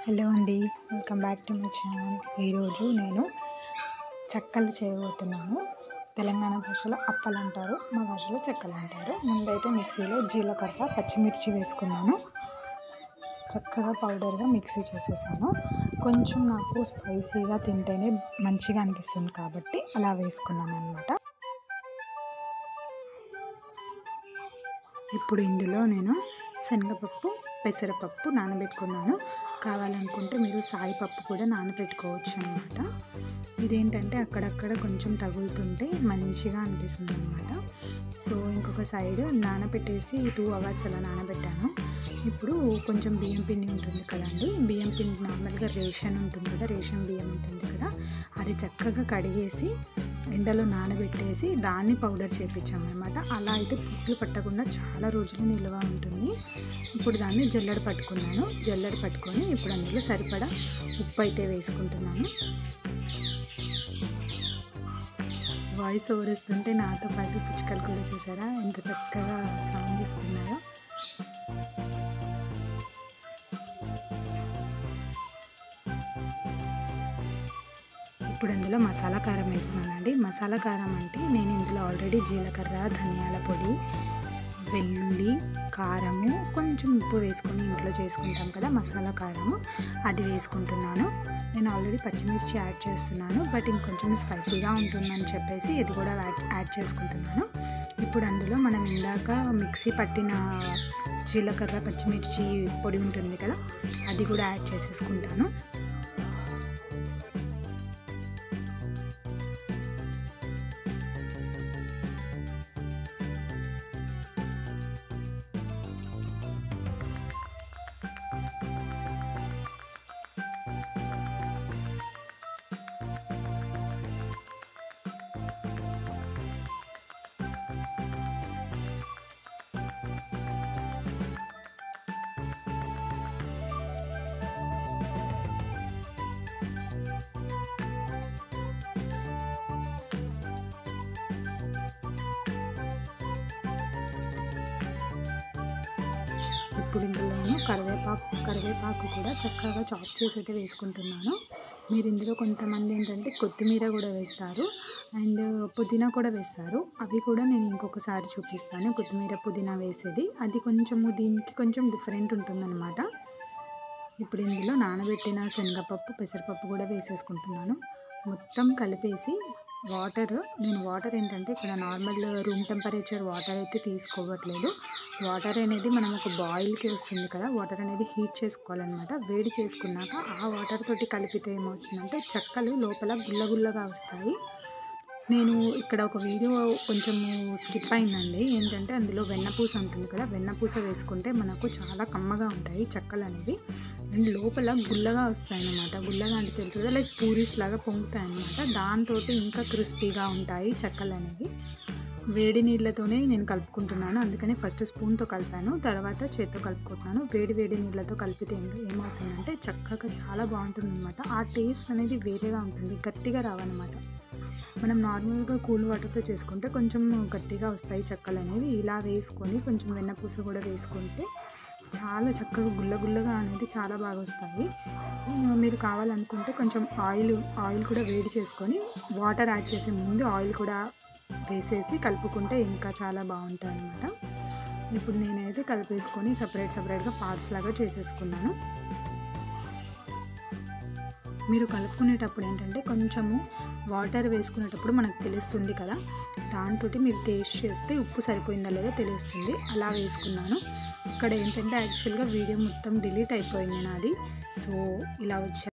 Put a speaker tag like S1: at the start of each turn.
S1: hello అండి welcome back to my channel ఈరోజు నేను చెక్కలు చేయబోతున్నాను తెలంగాణ భాషలో అప్పలు అంటారు మా భాషలో చెక్కలు అంటారు ముందైతే మిక్సీలో జీలకర్ర పచ్చిమిర్చి వేసుకున్నాను చక్కగా పౌడర్గా మిక్సీ చేసేసాను కొంచెం నాకు స్పైసీగా తింటేనే మంచిగా అనిపిస్తుంది కాబట్టి అలా వేసుకున్నాను అనమాట ఇప్పుడు ఇందులో నేను శనగపప్పు పెసరపప్పు నానబెట్టుకున్నాను కావాలనుకుంటే మీరు సాయిపప్పు కూడా నానబెట్టుకోవచ్చు అనమాట ఇదేంటంటే అక్కడక్కడ కొంచెం తగులుతుంటే మంచిగా అనిపిస్తుంది అనమాట సో ఇంకొక సైడ్ నానబెట్టేసి టూ అవర్స్ అలా నానబెట్టాను ఇప్పుడు కొంచెం బియ్యం పిండి ఉంటుంది కదండి బియ్యం పిండి నార్మల్గా రేషన్ ఉంటుంది కదా రేషన్ బియ్యం ఉంటుంది కదా అది చక్కగా కడిగేసి ఎండలో నానబెట్టేసి దాన్ని పౌడర్ చేపించాము అనమాట అలా అయితే పుట్లు పట్టకుండా చాలా రోజులు నిల్వ ఉంటుంది ఇప్పుడు దాన్ని జల్లెడ పట్టుకున్నాను జల్లెడ పట్టుకొని ఇప్పుడు అందులో సరిపడా ఉప్పు అయితే వేసుకుంటున్నాను వాయిస్ ఓవర్ ఇస్తుంటే నాతో పాటు పిచ్చుకలు కూడా చూసారా ఎంత చక్కగా సౌండ్ ఇస్తున్నాయో ఇప్పుడు ఇందులో మసాలా కారం వేస్తున్నానండి మసాలా కారం అంటే నేను ఇందులో ఆల్రెడీ జీలకర్ర ధనియాల పొడి వెల్లుల్లి కారము కొంచెం ఉప్పు వేసుకొని ఇంట్లో చేసుకుంటాం కదా మసాలా కారము అది వేసుకుంటున్నాను నేను ఆల్రెడీ పచ్చిమిర్చి యాడ్ చేస్తున్నాను బట్ ఇంకొంచెం స్పైసీగా ఉంటుందని చెప్పేసి ఇది కూడా యాడ్ యాడ్ చేసుకుంటున్నాను ఇప్పుడు అందులో మనం ఇందాక మిక్సీ పట్టిన జీలకర్ర పచ్చిమిర్చి పొడి ఉంటుంది కదా అది కూడా యాడ్ చేసేసుకుంటాను ఇప్పుడు ఇందులోను కరివేపాకు కరివేపాకు కూడా చక్కగా చాప్ చేసి అయితే వేసుకుంటున్నాను మీరు ఇందులో కొంతమంది ఏంటంటే కొత్తిమీర కూడా వేస్తారు అండ్ పుదీనా కూడా వేస్తారు అవి కూడా నేను ఇంకొకసారి చూపిస్తాను కొత్తిమీర పుదీనా వేసేది అది కొంచెము దీనికి కొంచెం డిఫరెంట్ ఉంటుందన్నమాట ఇప్పుడు ఇందులో నానబెట్టిన శనగపప్పు పెసరపప్పు కూడా వేసేసుకుంటున్నాను మొత్తం కలిపేసి వాటర్ నేను వాటర్ ఏంటంటే ఇక్కడ నార్మల్ రూమ్ టెంపరేచర్ వాటర్ అయితే తీసుకోవట్లేదు వాటర్ అనేది మనం ఒక బాయిల్కి వస్తుంది కదా వాటర్ అనేది హీట్ చేసుకోవాలన్నమాట వేడి చేసుకున్నాక ఆ వాటర్ తోటి కలిపితే ఏమవుతుందంటే చెక్కలు లోపల గుల్లగుల్లగా వస్తాయి నేను ఇక్కడ ఒక వీడియో కొంచెము స్కిప్ అయిందండి ఏంటంటే అందులో వెన్నపూస ఉంటుంది కదా వెన్నపూస వేసుకుంటే మనకు చాలా కమ్మగా ఉంటాయి చెక్కలు అనేవి అండ్ లోపల గుల్లగా వస్తాయి అన్నమాట గుల్లగా అంటే తెలుసు కదా లైక్ పూరీస్ లాగా పొంగుతాయి అన్నమాట దాంతో ఇంకా క్రిస్పీగా ఉంటాయి చెక్కలు అనేవి వేడి నీళ్ళతోనే నేను కలుపుకుంటున్నాను అందుకని ఫస్ట్ స్పూన్తో కలిపాను తర్వాత చేత్తో కలుపుకుంటున్నాను వేడి వేడి నీళ్ళతో కలిపితే ఏమవుతుందంటే చక్కగా చాలా బాగుంటుంది అనమాట ఆ టేస్ట్ అనేది వేరేగా ఉంటుంది గట్టిగా రావన్నమాట మనం నార్మల్గా కూల్ వాటర్తో చేసుకుంటే కొంచెం గట్టిగా వస్తాయి చెక్కలు అనేవి ఇలా వేసుకొని కొంచెం వెన్నపూస కూడా వేసుకుంటే చాలా చక్కగా గుల్ల గుల్లగా అనేది చాలా బాగా వస్తాయి మీరు కావాలనుకుంటే కొంచెం ఆయిల్ ఆయిల్ కూడా వేడి చేసుకొని వాటర్ యాడ్ చేసే ముందు ఆయిల్ కూడా వేసేసి కలుపుకుంటే ఇంకా చాలా బాగుంటాయి అన్నమాట ఇప్పుడు నేనైతే కలిపేసుకొని సపరేట్ సపరేట్గా పార్ట్స్ లాగా చేసేసుకున్నాను మీరు కలుపుకునేటప్పుడు ఏంటంటే కొంచెము వాటర్ వేసుకునేటప్పుడు మనకు తెలుస్తుంది కదా దాంతో మీరు టేస్ట్ చేస్తే ఉప్పు సరిపోయిందా లేదో తెలుస్తుంది అలా వేసుకున్నాను ఇక్కడ ఏంటంటే యాక్చువల్గా వీడియో మొత్తం డిలీట్ అయిపోయింది నాది సో ఇలా వచ్చా